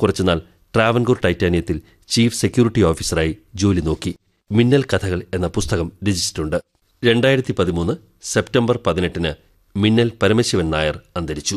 കുറച്ചുനാൾ Travancore ടൈറ്റാനിയത്തിൽ chief security ഓഫീസറായി ജോലി നോക്കി മിന്നൽ കഥകൾ എന്ന പുസ്തകം രചിച്ചിട്ടുണ്ട് രണ്ടായിരത്തി പതിമൂന്ന് സെപ്റ്റംബർ പതിനെട്ടിന് മിന്നൽ പരമശിവൻ നായർ അന്തരിച്ചു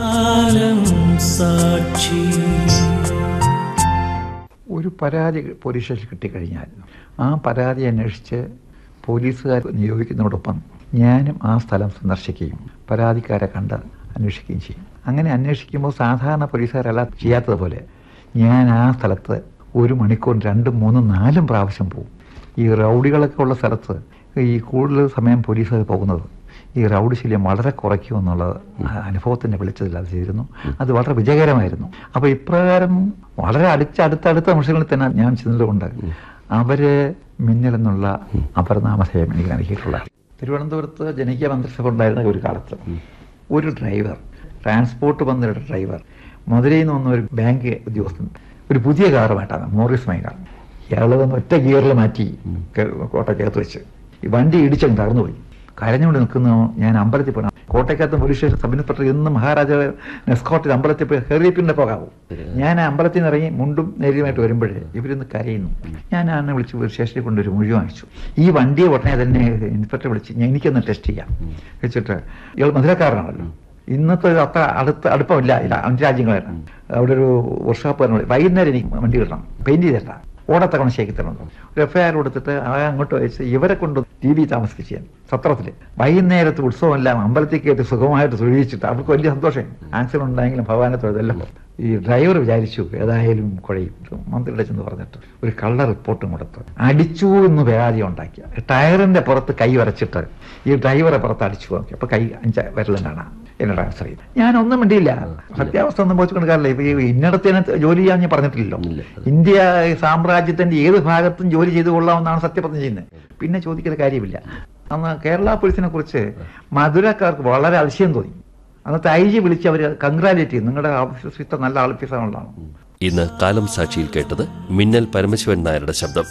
ഒരു പരാതി പോലീസ് സ്റ്റേഷനിൽ കിട്ടിക്കഴിഞ്ഞാൽ ആ പരാതി അന്വേഷിച്ച് പോലീസുകാർ നിയോഗിക്കുന്നതോടൊപ്പം ഞാനും ആ സ്ഥലം സന്ദർശിക്കുകയും പരാതിക്കാരെ കണ്ട് അന്വേഷിക്കുകയും ചെയ്യും അങ്ങനെ അന്വേഷിക്കുമ്പോൾ സാധാരണ പോലീസുകാരെല്ലാം ചെയ്യാത്തതുപോലെ ഞാൻ ആ സ്ഥലത്ത് ഒരു മണിക്കൂർ രണ്ടും മൂന്നും നാലും പ്രാവശ്യം പോകും ഈ റൗഡികളൊക്കെ ഉള്ള സ്ഥലത്ത് ഈ കൂടുതൽ സമയം പോലീസുകാർ പോകുന്നത് ഈ റൗഡി ശല്യം വളരെ കുറയ്ക്കുമെന്നുള്ളത് അനുഭവത്തിൻ്റെ വെളിച്ചത്തിൽ അത് ചെയ്തിരുന്നു അത് വളരെ വിജയകരമായിരുന്നു അപ്പോൾ ഇപ്രകാരം വളരെ അടുത്ത അടുത്തടുത്ത നിമിഷങ്ങളിൽ തന്നെ ഞാൻ ചെന്നതുകൊണ്ട് അവര് മിന്നൽ എന്നുള്ള അപരനാമധേയം എനിക്ക് നൽകിയിട്ടുള്ള തിരുവനന്തപുരത്ത് ജനകീയ മന്ത്രിസഭ ഉണ്ടായിരുന്ന ഒരു കാലത്ത് ഒരു ഡ്രൈവർ ട്രാൻസ്പോർട്ട് വന്നൊരു ഡ്രൈവർ മധുരയിൽ നിന്ന് വന്ന ഒരു ബാങ്ക് ഉദ്യോഗസ്ഥൻ ഒരു പുതിയ കാറുമായിട്ടാണ് മോറിസ് മൈക ഇയാൾ വന്ന് ഒറ്റ ഗിയറിൽ മാറ്റി കോട്ടയ്ക്കകത്ത് വെച്ച് ഈ വണ്ടി ഇടിച്ചങ്ങ് തകർന്നുപോയി കരഞ്ഞുകൊണ്ട് നിൽക്കുന്ന ഞാൻ അമ്പലത്തിൽ പോകണം കോട്ടയ്ക്കകത്ത് പോലീസ് സ്റ്റേഷൻ സബ് ഇൻസ്പെക്ടർ ഇന്ന് മഹാരാജാവ് എസ്കോട്ടിൽ അമ്പലത്തിൽ പോയി കയറി പിന്നെ പോകാവൂ ഞാൻ ആ അമ്പലത്തിൽ നിന്ന് ഇറങ്ങി മുണ്ടും നേരിയുമായിട്ട് വരുമ്പോഴേ ഇവരിന്ന് കരയുന്നു ഞാൻ ആനെ വിളിച്ച് പോലീസ് സ്റ്റേഷനിൽ കൊണ്ടൊരു മൊഴി വാങ്ങിച്ചു ഈ വണ്ടിയെ ഉടനെ തന്നെ ഇൻസ്പെക്ടറെ വിളിച്ച് ഞാൻ എനിക്കൊന്ന് ടെസ്റ്റ് ചെയ്യാം വെച്ചിട്ട് ഇയാൾ മധുരക്കാരനാണല്ലോ ഇന്നത്തെ അത്ര അടുത്ത അടുപ്പമില്ല ഇല്ല അഞ്ച് രാജ്യങ്ങളാണ് അവിടെ ഒരു വർക്ക്ഷോപ്പ് തന്നെ വൈകുന്നേരം എനിക്ക് വണ്ടി കിട്ടണം പെയിന്റ് ചെയ്തിട്ടാ ഓടത്തവണ ശേഖി തരണം ഒരു എഫ് ഐ ആർ കൊടുത്തിട്ട് ആ അങ്ങോട്ട് വെച്ച് ഇവരെ കൊണ്ട് ടി വി താമസിപ്പിച്ച് സത്രത്തിൽ വൈകുന്നേരത്ത് ഉത്സവമെല്ലാം അമ്പലത്തിൽ കയറ്റി സുഖമായിട്ട് തൊഴിച്ചിട്ട് അവർക്ക് വലിയ സന്തോഷം ആക്സിഡന്റ് ഉണ്ടായെങ്കിലും ഭഗവാനെ തൊഴുതെല്ലാം ഈ ഡ്രൈവർ വിചാരിച്ചു ഏതായാലും കുഴയും മന്ത്രിയുടെ ചെന്ന് പറഞ്ഞിട്ട് ഒരു കള്ള റിപ്പോർട്ടും കൊടുത്ത് അടിച്ചു എന്ന് പരാതി ഉണ്ടാക്കിയ ടയറിന്റെ പുറത്ത് കൈ വരച്ചിട്ട് ഈ ഡ്രൈവറെ പുറത്ത് അടിച്ചു നോക്കി അപ്പൊ കൈ അഞ്ച് വിരലും കാണാം എന്നോട് ആൻസർ ചെയ്തു ഞാനൊന്നും മിണ്ടിയില്ല സത്യാവസ്ഥ ഒന്നും പോച്ചു കൊടുക്കാറില്ല ഇപ്പൊ ഈ ഇന്നടത്തിന് ജോലി ചെയ്യാൻ ഞാൻ പറഞ്ഞിട്ടില്ലല്ലോ ഇന്ത്യ സാമ്രാജ്യത്തിന്റെ ഏത് ഭാഗത്തും ജോലി ചെയ്തു കൊള്ളാമെന്നാണ് സത്യപ്രതിജ്ഞ ചെയ്യുന്നത് പിന്നെ ചോദിക്കുന്ന കാര്യമില്ല അന്ന് കേരള പോലീസിനെ കുറിച്ച് മധുരക്കാർക്ക് വളരെ അതിശയം തോന്നി അന്നത്തെ ഐ ജി വിളിച്ച് അവർ കൺഗ്രാലേറ്റ് ചെയ്യും നിങ്ങളുടെ ഓഫീസർ ഇത്ര നല്ല ഓഫീസറാണല്ലോ ഇന്ന് കാലം സാക്ഷിയിൽ കേട്ടത് മിന്നൽ പരമശിവൻ നായരുടെ ശബ്ദം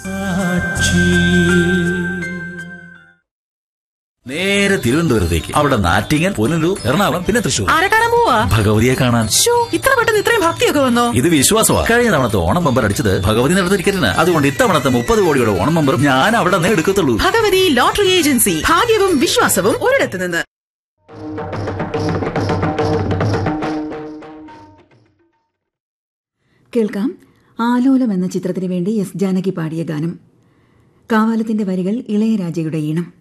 നേരെ തിരുവനന്തപുരത്തേക്ക് അവിടെ നാറ്റിങ്ങൽ പുനലൂർ എറണാകുളം പിന്നെ തൃശ്ശൂർ ആരെ കാണാൻ പോവാ ഭഗവതിയെ കാണാൻ ശ്ശോ, ഇത്ര പെട്ടെന്ന് ഇത്രയും ഭക്തിയൊക്കെ വന്നോ ഇത് വിശ്വാസമാണ് കഴിഞ്ഞ തവണത്തെ ഓണം ബമ്പർ അടിച്ചത് ഭഗവതി നടന്ന ടിക്കറ്റിന് അതുകൊണ്ട് ഇത്തവണത്തെ മുപ്പത് കോടിയുടെ ഓണം ബമ്പറും ഞാൻ അവിടെ നിന്ന് എടുക്കത്തുള്ളൂ ഭഗവതി ലോട്ടറി ഏജൻസി ഭാഗ്യവും വിശ്വാസവും ഒരിടത്ത് നിന്ന് കേൾക്കാം ആലോലം എന്ന ചിത്രത്തിനു വേണ്ടി എസ് ജാനകി പാടിയ ഗാനം കാവാലത്തിന്റെ വരികൾ ഇളയരാജയുടെ ഈണം